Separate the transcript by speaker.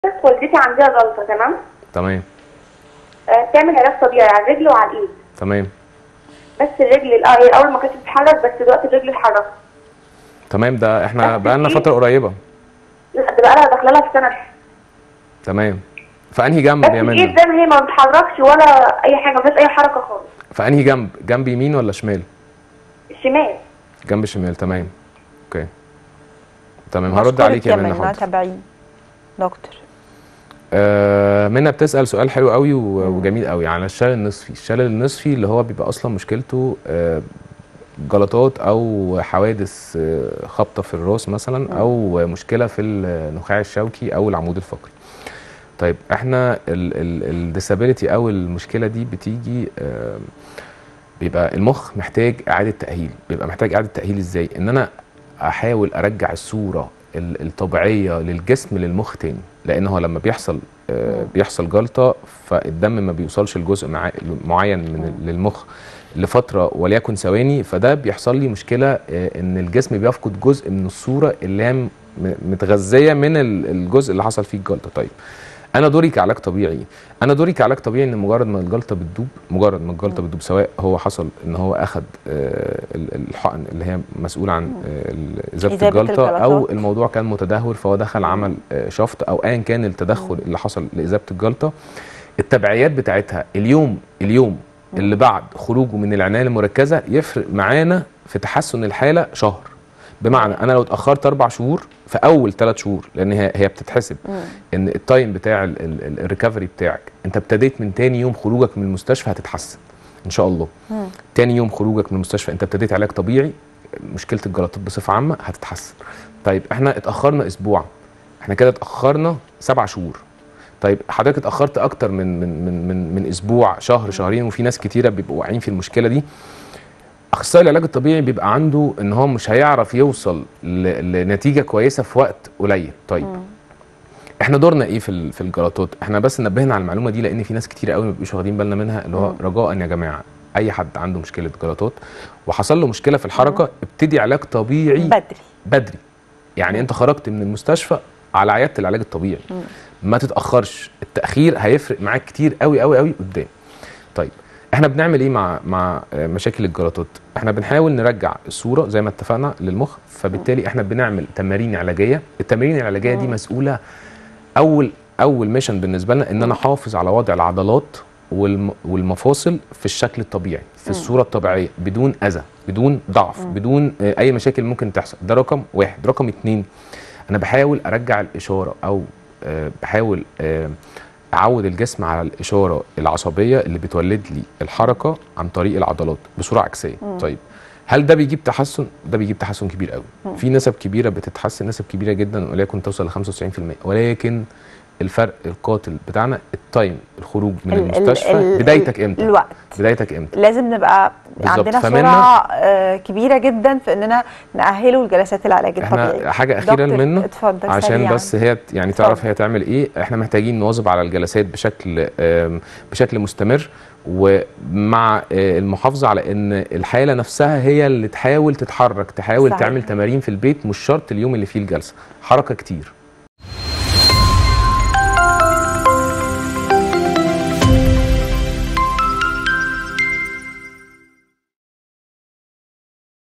Speaker 1: والدتي عندها جلطه تمام
Speaker 2: تمام
Speaker 1: آه، تعمل علاج طبيعي على الرجل وعلى الايد
Speaker 2: تمام
Speaker 1: بس الرجل الأ- هي الاول ما كانتش بتتحرك بس دلوقتي الرجل اتحركت
Speaker 2: تمام ده احنا
Speaker 1: بس
Speaker 2: بقالنا
Speaker 1: في-
Speaker 2: فتره قريبه
Speaker 1: لا ده بقى لها داخله لها في سنه
Speaker 2: تمام في انهي جنب
Speaker 1: بس
Speaker 2: يا
Speaker 1: الايد
Speaker 2: منى
Speaker 1: زي ما هي ما بتتحركش ولا اي حاجه ما فيهاش اي حركه خالص
Speaker 2: في انهي جنب جنب يمين ولا شمال
Speaker 1: الشمال
Speaker 2: جنب شمال تمام اوكي تمام هرد
Speaker 3: بشكرك
Speaker 2: عليك يا منى
Speaker 3: منى
Speaker 2: حاضر
Speaker 3: تابعين دكتور
Speaker 2: آه منى بتسال سؤال حلو قوي و- وجميل قوي على الشلل النصفي الشلل النصفي اللي هو بيبقى اصلا مشكلته آه جلطات او حوادث آه، خبطه في الراس مثلا او مشكله في النخاع الشوكي او العمود الفقري طيب احنا الديسابيليتي او المشكله دي بتيجي آه، بيبقى المخ محتاج اعاده تاهيل بيبقى محتاج اعاده تاهيل ازاي ان انا احاول ارجع الصوره ال- الطبيعيه للجسم للمخ تاني لان هو لما بيحصل آه، بيحصل جلطه فالدم ما بيوصلش لجزء مع- معين من ال- للمخ لفتره وليكن ثواني فده بيحصل لي مشكله آه، ان الجسم بيفقد جزء من الصوره اللي هي م- متغذيه من ال- الجزء اللي حصل فيه الجلطه طيب انا دوري كعلاج طبيعي انا دوري كعلاج طبيعي ان مجرد ما الجلطه بتدوب مجرد ما الجلطه بتدوب سواء هو حصل ان هو اخذ آه، ال- الحقن اللي هي مسؤوله عن آه، ال- اذابه
Speaker 3: إذابة
Speaker 2: الجلطه او
Speaker 3: الجلطات.
Speaker 2: الموضوع كان متدهور فهو دخل عمل آه، شفط او ايا كان التدخل اللي حصل لاذابه الجلطه التبعيات بتاعتها اليوم اليوم اللي بعد خروجه من العنايه المركزه يفرق معانا في تحسن الحاله شهر بمعنى انا لو اتاخرت اربع شهور في اول ثلاث شهور لان هي هي بتتحسب ان التايم بتاع ال- ال- ال- الريكفري بتاعك انت ابتديت من تاني يوم خروجك من المستشفى هتتحسن ان شاء الله تاني يوم خروجك من المستشفى انت ابتديت علاج طبيعي مشكله الجلطات بصفه عامه هتتحسن طيب احنا اتاخرنا اسبوع احنا كده اتاخرنا سبع شهور طيب حضرتك اتاخرت اكتر من من من من, من اسبوع شهر شهرين وفي ناس كتيره بيبقوا واقعين في المشكله دي اخصائي العلاج الطبيعي بيبقى عنده ان هو مش هيعرف يوصل ل- لنتيجه كويسه في وقت قليل طيب احنا دورنا ايه في ال- في الجلطات احنا بس نبهنا على المعلومه دي لان في ناس كتير قوي ما بيبقوش واخدين بالنا منها اللي هو رجاء يا جماعه اي حد عنده مشكله جلطات وحصل له مشكله في الحركه ابتدي علاج طبيعي
Speaker 3: بدري
Speaker 2: بدري يعني انت خرجت من المستشفى على عياده العلاج الطبيعي ما تتاخرش التاخير هيفرق معاك كتير قوي قوي قوي قدام طيب احنا بنعمل ايه مع مع آه، مشاكل الجلطات احنا بنحاول نرجع الصوره زي ما اتفقنا للمخ فبالتالي احنا بنعمل تمارين علاجيه التمارين العلاجيه دي مسؤوله اول اول ميشن بالنسبه لنا ان انا احافظ على وضع العضلات والم- والمفاصل في الشكل الطبيعي في الصوره الطبيعيه بدون اذى بدون ضعف بدون آه، اي مشاكل ممكن تحصل ده رقم واحد رقم اتنين انا بحاول ارجع الاشاره او آه، بحاول آه، اعود الجسم على الاشاره العصبيه اللي بتولد لي الحركه عن طريق العضلات بصوره عكسيه طيب هل ده بيجيب تحسن ده بيجيب تحسن كبير قوي في نسب كبيره بتتحسن نسب كبيره جدا وليكن توصل ل 95% ولكن الفرق القاتل بتاعنا التايم الخروج من
Speaker 3: ال- ال-
Speaker 2: المستشفى
Speaker 3: ال-
Speaker 2: بدايتك امتى
Speaker 3: الوقت
Speaker 2: بدايتك امتى
Speaker 3: لازم نبقى
Speaker 2: بالظبط.
Speaker 3: عندنا
Speaker 2: فمنا-
Speaker 3: سرعه آه، كبيره جدا في اننا نأهله لجلسات العلاج الطبيعي
Speaker 2: احنا حاجه اخيرا
Speaker 3: دكتور،
Speaker 2: منه
Speaker 3: اتفضل
Speaker 2: عشان
Speaker 3: سريعاً.
Speaker 2: بس هي ت- يعني
Speaker 3: اتفضل.
Speaker 2: تعرف هي تعمل ايه احنا محتاجين نواظب على الجلسات بشكل آم، بشكل مستمر ومع آه، المحافظه على ان الحاله نفسها هي اللي تحاول تتحرك تحاول
Speaker 3: صحيح.
Speaker 2: تعمل تمارين في البيت مش شرط اليوم اللي فيه الجلسه حركه كتير